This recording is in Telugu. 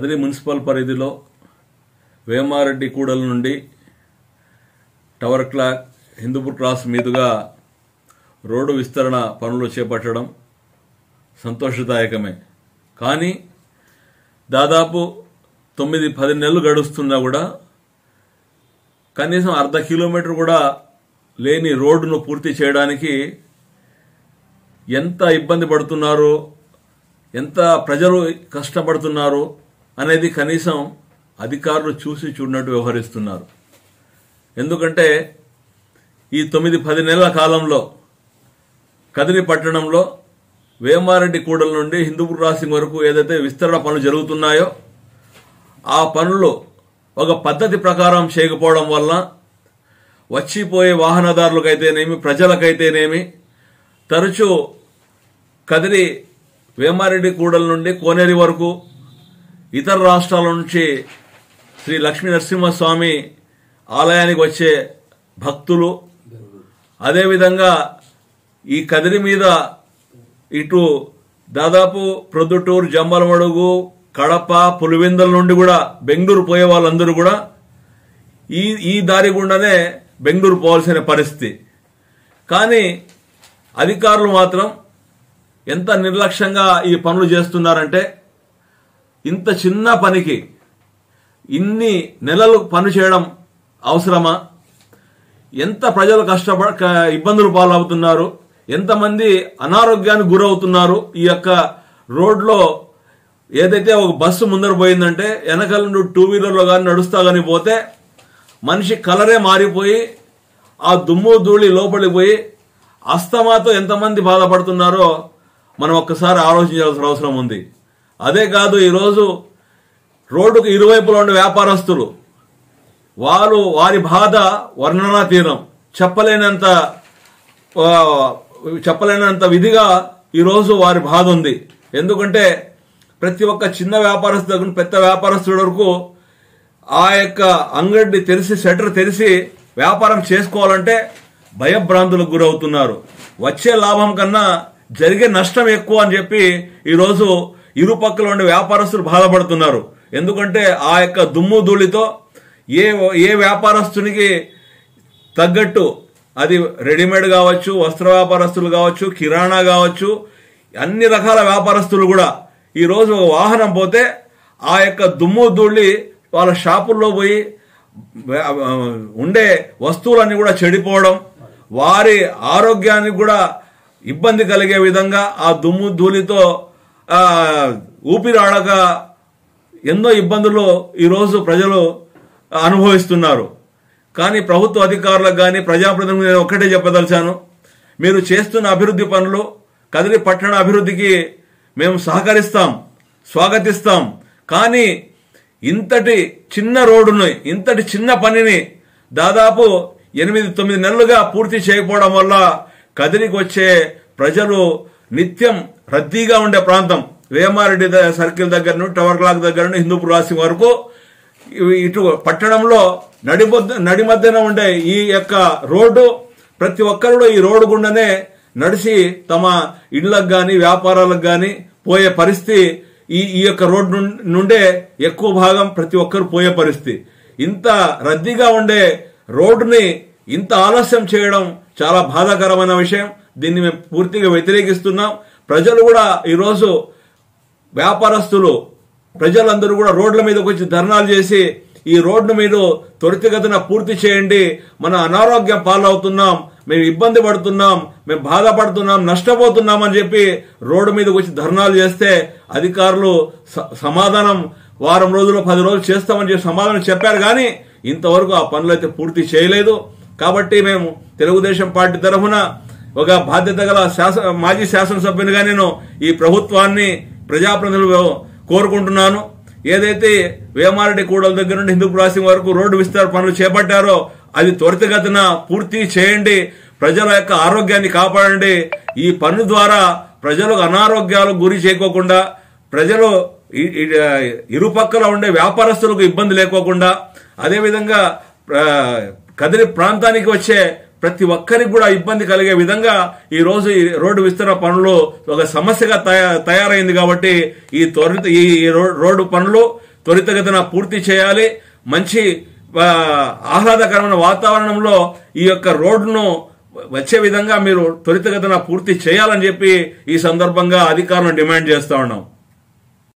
కదిరి మున్సిపల్ పరిధిలో వేమారెడ్డి కూడల నుండి టవర్ క్లాక్ హిందూపూర్ క్రాస్ మీదుగా రోడ్డు విస్తరణ పనులు చేపట్టడం సంతోషదాయకమే కానీ దాదాపు తొమ్మిది పది నెలలు గడుస్తున్నా కూడా కనీసం అర్ధ కిలోమీటర్ కూడా లేని రోడ్డును పూర్తి చేయడానికి ఎంత ఇబ్బంది పడుతున్నారు ఎంత ప్రజలు కష్టపడుతున్నారు అనేది కనీసం అధికారులు చూసి చూడనట్టు వ్యవహరిస్తున్నారు ఎందుకంటే ఈ తొమ్మిది పది నెలల కాలంలో కదిరి పట్టణంలో వేమారెడ్డి కూడల నుండి హిందూపూర్ క్రాసింగ్ వరకు ఏదైతే విస్తరణ పనులు జరుగుతున్నాయో ఆ పనులు ఒక పద్ధతి ప్రకారం చేయకపోవడం వల్ల వచ్చిపోయే వాహనదారులకైతేనేమి ప్రజలకైతేనేమి తరచూ కదిరి వేమారెడ్డి కూడల నుండి కోనేరి వరకు ఇతర రాష్ట్రాల నుంచి శ్రీ లక్ష్మీ నరసింహస్వామి ఆలయానికి వచ్చే భక్తులు అదేవిధంగా ఈ కదిరి మీద ఇటు దాదాపు ప్రొద్దుటూరు జమ్మలమడుగు కడప పులివెందుల నుండి కూడా బెంగళూరు పోయే వాళ్ళందరూ కూడా ఈ ఈ దారి గుండానే బెంగళూరు పోవాల్సిన పరిస్థితి కానీ అధికారులు మాత్రం ఎంత నిర్లక్ష్యంగా ఈ పనులు చేస్తున్నారంటే ఇంత చిన్న పనికి ఇన్ని నెలలు పని చేయడం అవసరమా ఎంత ప్రజలు కష్టపడ క- ఇబ్బందులు పాలవుతున్నారు ఎంతమంది అనారోగ్యానికి గురవుతున్నారు ఈ యొక్క రోడ్లో ఏదైతే ఒక బస్సు ముందర పోయిందంటే వెనకాల నుండి టూ వీలర్లో కానీ నడుస్తా కానీ పోతే మనిషి కలరే మారిపోయి ఆ దుమ్ము ధూళి లోపలికి పోయి అస్తమాతో ఎంతమంది బాధపడుతున్నారో మనం ఒక్కసారి ఆలోచించాల్సిన అవసరం ఉంది అదే కాదు ఈరోజు రోడ్డుకు ఇరువైపులా ఉండే వ్యాపారస్తులు వారు వారి బాధ వర్ణనాతీరం చెప్పలేనంత ఆ, చెప్పలేనంత విధిగా ఈరోజు వారి బాధ ఉంది ఎందుకంటే ప్రతి ఒక్క చిన్న వ్యాపారస్తు దగ్గర నుండి పెద్ద వ్యాపారస్తుడి వరకు ఆ యొక్క అంగడి తెరిచి షట్టర్ తెరిచి వ్యాపారం చేసుకోవాలంటే భయభ్రాంతులకు గురవుతున్నారు వచ్చే లాభం కన్నా జరిగే నష్టం ఎక్కువ అని చెప్పి ఈరోజు ఇరుపక్కల ఉండే వ్యాపారస్తులు బాధపడుతున్నారు ఎందుకంటే ఆ యొక్క దుమ్ము ధూళితో ఏ ఏ వ్యాపారస్తునికి తగ్గట్టు అది రెడీమేడ్ కావచ్చు వస్త్ర వ్యాపారస్తులు కావచ్చు కిరాణా కావచ్చు అన్ని రకాల వ్యాపారస్తులు కూడా ఈరోజు ఒక వాహనం పోతే ఆ యొక్క దుమ్ము ధూళి వాళ్ళ షాపుల్లో పోయి వే- ఉండే వస్తువులన్నీ కూడా చెడిపోవడం వారి ఆరోగ్యానికి కూడా ఇబ్బంది కలిగే విధంగా ఆ దుమ్ము ధూళితో ఆ, ఊపిరాడక ఎన్నో ఇబ్బందులు ఈరోజు ప్రజలు అనుభవిస్తున్నారు కానీ ప్రభుత్వ అధికారులకు కానీ ప్రజాప్రతినిధులు నేను ఒక్కటే చెప్పదలిచాను మీరు చేస్తున్న అభివృద్ధి పనులు కదిరి పట్టణ అభివృద్ధికి మేము సహకరిస్తాం స్వాగతిస్తాం కానీ ఇంతటి చిన్న రోడ్డుని ఇంతటి చిన్న పనిని దాదాపు ఎనిమిది తొమ్మిది నెలలుగా పూర్తి చేయకపోవడం వల్ల కదిరికి వచ్చే ప్రజలు నిత్యం రద్దీగా ఉండే ప్రాంతం వేమారెడ్డి ద- సర్కిల్ దగ్గర నుండి టవర్ క్లాక్ దగ్గర నుండి హిందూపూర్ రాసి వరకు ఇవి ఇటు పట్టణంలో నడిబొద్ద నడి మధ్యన ఉండే ఈ యొక్క రోడ్డు ప్రతి ఒక్కరు ఈ రోడ్డు గుండానే నడిచి తమ ఇళ్లకు గాని వ్యాపారాలకు గాని పోయే పరిస్థితి ఈ ఈ యొక్క రోడ్డు నుం- నుండే ఎక్కువ భాగం ప్రతి ఒక్కరు పోయే పరిస్థితి ఇంత రద్దీగా ఉండే రోడ్డుని ఇంత ఆలస్యం చేయడం చాలా బాధాకరమైన విషయం దీన్ని మేము పూర్తిగా వ్యతిరేకిస్తున్నాం ప్రజలు కూడా ఈరోజు వ్యాపారస్తులు ప్రజలందరూ కూడా రోడ్ల మీదకి వచ్చి ధర్నాలు చేసి ఈ రోడ్డు మీరు త్వరితగతిన పూర్తి చేయండి మన అనారోగ్యం పాలవుతున్నాం మేము ఇబ్బంది పడుతున్నాం మేము బాధపడుతున్నాం నష్టపోతున్నాం అని చెప్పి రోడ్డు మీదకి వచ్చి ధర్నాలు చేస్తే అధికారులు స- సమాధానం వారం రోజులు పది రోజులు చేస్తామని చెప్పి సమాధానం చెప్పారు కానీ ఇంతవరకు ఆ పనులు అయితే పూర్తి చేయలేదు కాబట్టి మేము తెలుగుదేశం పార్టీ తరఫున ఒక బాధ్యత గల శాసన మాజీ శాసనసభ్యునిగా నేను ఈ ప్రభుత్వాన్ని ప్రజాప్రతినిధులు కోరుకుంటున్నాను ఏదైతే వేమారెడ్డి కూడల దగ్గర నుండి హిందూ క్రాసింగ్ వరకు రోడ్డు విస్తరణ పనులు చేపట్టారో అది త్వరితగతిన పూర్తి చేయండి ప్రజల యొక్క ఆరోగ్యాన్ని కాపాడండి ఈ పన్ను ద్వారా ప్రజలకు అనారోగ్యాలకు గురి చేయకోకుండా ప్రజలు ఇ- ఇ- ఇరుపక్కల ఉండే వ్యాపారస్తులకు ఇబ్బంది లేకోకుండా అదేవిధంగా ఆ, కదిరి ప్రాంతానికి వచ్చే ప్రతి ఒక్కరికి కూడా ఇబ్బంది కలిగే విధంగా ఈ రోజు ఈ రోడ్డు విస్తరణ పనులు ఒక సమస్యగా తయా- తయారైంది కాబట్టి ఈ త్వరిత ఈ రో- రోడ్డు పనులు త్వరితగతిన పూర్తి చేయాలి మంచి ఆ, ఆహ్లాదకరమైన వాతావరణంలో ఈ యొక్క రోడ్డును వచ్చే విధంగా మీరు త్వరితగతిన పూర్తి చేయాలని చెప్పి ఈ సందర్భంగా అధికారులను డిమాండ్ చేస్తా ఉన్నాం